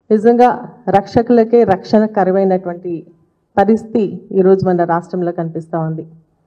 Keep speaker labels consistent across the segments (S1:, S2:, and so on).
S1: నిజంగా రక్షకులకే రక్షణ కరువైనటువంటి పరిస్థితి ఈరోజు మన రాష్ట్రంలో కనిపిస్తూ ఉంది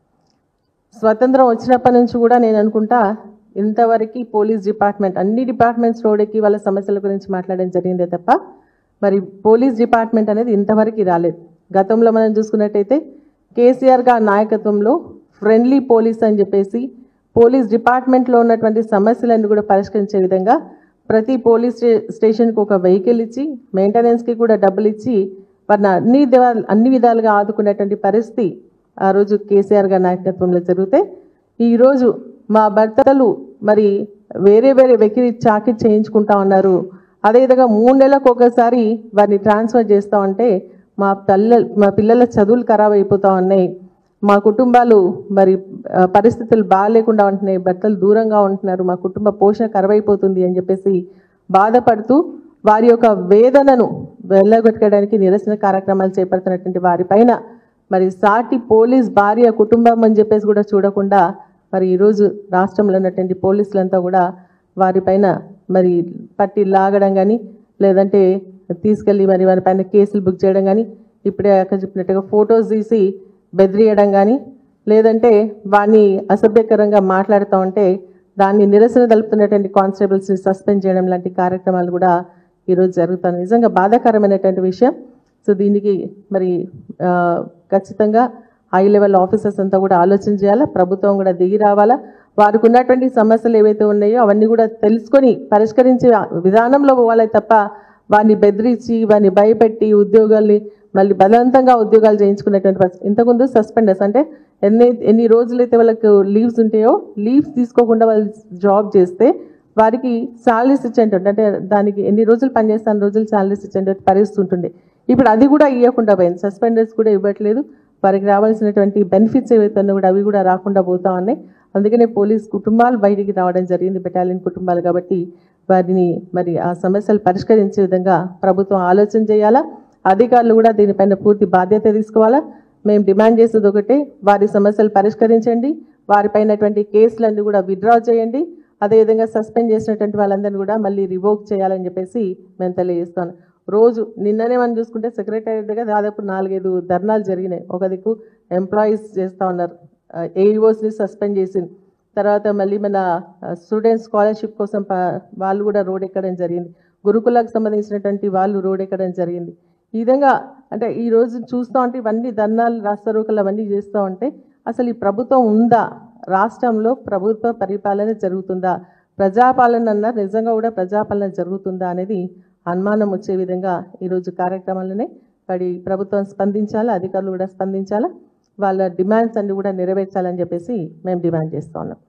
S1: స్వతంత్రం వచ్చినప్పటి నుంచి కూడా నేను అనుకుంటా ఇంతవరకు పోలీస్ డిపార్ట్మెంట్ అన్ని డిపార్ట్మెంట్స్ రోడ్డుకి వాళ్ళ సమస్యల గురించి మాట్లాడడం జరిగిందే తప్ప మరి పోలీస్ డిపార్ట్మెంట్ అనేది ఇంతవరకు రాలేదు గతంలో మనం చూసుకున్నట్టయితే కేసీఆర్ గారి నాయకత్వంలో ఫ్రెండ్లీ పోలీస్ అని చెప్పేసి పోలీస్ డిపార్ట్మెంట్లో ఉన్నటువంటి సమస్యలన్నీ కూడా పరిష్కరించే విధంగా ప్రతి పోలీస్ స్టే- స్టేషన్కి ఒక వెహికల్ ఇచ్చి మెయింటెనెన్స్కి కూడా డబ్బులు ఇచ్చి వారిని అన్ని దివా- అన్ని విధాలుగా ఆదుకునేటువంటి పరిస్థితి ఆ రోజు కేసీఆర్ గారి నాయకత్వంలో జరిగితే ఈరోజు మా భర్తలు మరి వేరే వేరే వెకిరి చాకి చేయించుకుంటా ఉన్నారు అదేవిధంగా మూడు నెలలకు ఒకసారి వారిని ట్రాన్స్ఫర్ చేస్తూ ఉంటే మా పిల్ల మా పిల్లల చదువులు ఖరాబ్ అయిపోతూ ఉన్నాయి మా కుటుంబాలు మరి ఆ, పరిస్థితులు బాగాలేకుండా ఉంటున్నాయి భర్తలు దూరంగా ఉంటున్నారు మా కుటుంబ పోషణ కరువైపోతుంది అని చెప్పేసి బాధపడుతూ వారి యొక్క వేదనను వెళ్ళగొట్టడానికి నిరసన కార్యక్రమాలు చేపడుతున్నటువంటి వారిపైన మరి సాటి పోలీస్ భార్య కుటుంబం అని చెప్పేసి కూడా చూడకుండా మరి ఈరోజు రాష్ట్రంలో ఉన్నటువంటి పోలీసులంతా కూడా వారిపైన మరి పట్టి లాగడం కానీ లేదంటే తీసుకెళ్ళి మరి వారిపైన కేసులు బుక్ చేయడం కానీ ఇప్పుడే అక్కడ చెప్పినట్టుగా ఫొటోస్ తీసి బెదిరియడం కానీ లేదంటే వాడిని అసభ్యకరంగా మాట్లాడుతూ ఉంటే దాన్ని నిరసన తెలుపుతున్నటువంటి కానిస్టేబుల్స్ని సస్పెండ్ చేయడం లాంటి కార్యక్రమాలు కూడా ఈరోజు జరుగుతాయి నిజంగా బాధాకరమైనటువంటి విషయం సో దీనికి మరి ఆ, ఖచ్చితంగా హై లెవెల్ ఆఫీసర్స్ అంతా కూడా ఆలోచన చేయాలా ప్రభుత్వం కూడా దిగి రావాలా వారికి ఉన్నటువంటి సమస్యలు ఏవైతే ఉన్నాయో అవన్నీ కూడా తెలుసుకొని పరిష్కరించే విధానంలో పోవాలి తప్ప వారిని బెదిరించి వారిని భయపెట్టి ఉద్యోగాల్ని మళ్ళీ బలవంతంగా ఉద్యోగాలు చేయించుకునేటువంటి పరిస్థితి ఇంతకుముందు సస్పెండర్స్ అంటే ఎన్ని ఎన్ని రోజులైతే వాళ్ళకు లీవ్స్ ఉంటాయో లీవ్స్ తీసుకోకుండా వాళ్ళు జాబ్ చేస్తే వారికి శాలరీస్ ఇచ్చేటువంటి అంటే దానికి ఎన్ని రోజులు పనిచేస్తాను రోజులు శాలరీస్ ఇచ్చేటువంటి పరిస్థితి ఉంటుంది ఇప్పుడు అది కూడా ఇవ్వకుండా పోయింది సస్పెండర్స్ కూడా ఇవ్వట్లేదు వారికి రావాల్సినటువంటి బెనిఫిట్స్ ఏవైతే ఉన్నాయో కూడా అవి కూడా రాకుండా పోతా ఉన్నాయి అందుకనే పోలీస్ కుటుంబాలు బయటికి రావడం జరిగింది బెటాలియన్ కుటుంబాలు కాబట్టి వారిని మరి ఆ సమస్యలు పరిష్కరించే విధంగా ప్రభుత్వం ఆలోచన చేయాలా అధికారులు కూడా దీనిపైన పూర్తి బాధ్యత తీసుకోవాలా మేము డిమాండ్ చేసేది ఒకటే వారి సమస్యలు పరిష్కరించండి వారిపైనటువంటి కేసులన్నీ కూడా విత్డ్రా చేయండి అదేవిధంగా సస్పెండ్ చేసినటువంటి వాళ్ళందరినీ కూడా మళ్ళీ రివోక్ చేయాలని చెప్పేసి మేము తెలియజేస్తాను రోజు నిన్ననే మనం చూసుకుంటే సెక్రటరీ దగ్గర దాదాపు నాలుగైదు ధర్నాలు జరిగినాయి ఒక దిక్కు ఎంప్లాయీస్ చేస్తూ ఉన్నారు ఏఈఓస్ని సస్పెండ్ చేసింది తర్వాత మళ్ళీ మన స్టూడెంట్స్ స్కాలర్షిప్ కోసం ప- వాళ్ళు కూడా రోడ్ ఎక్కడం జరిగింది గురుకులకు సంబంధించినటువంటి వాళ్ళు రోడ్ ఎక్కడం జరిగింది ఈ విధంగా అంటే ఈ రోజు చూస్తూ ఉంటే ఇవన్నీ ధర్నాలు రాస్తారోకలు అవన్నీ చేస్తూ ఉంటే అసలు ఈ ప్రభుత్వం ఉందా రాష్ట్రంలో ప్రభుత్వ పరిపాలన జరుగుతుందా ప్రజాపాలన అన్న నిజంగా కూడా ప్రజాపాలన జరుగుతుందా అనేది అనుమానం వచ్చే విధంగా ఈరోజు కార్యక్రమాలనే మరి ప్రభుత్వం స్పందించాలా అధికారులు కూడా స్పందించాలా వాళ్ళ డిమాండ్స్ అన్ని కూడా నెరవేర్చాలని చెప్పేసి మేము డిమాండ్ చేస్తూ ఉన్నాం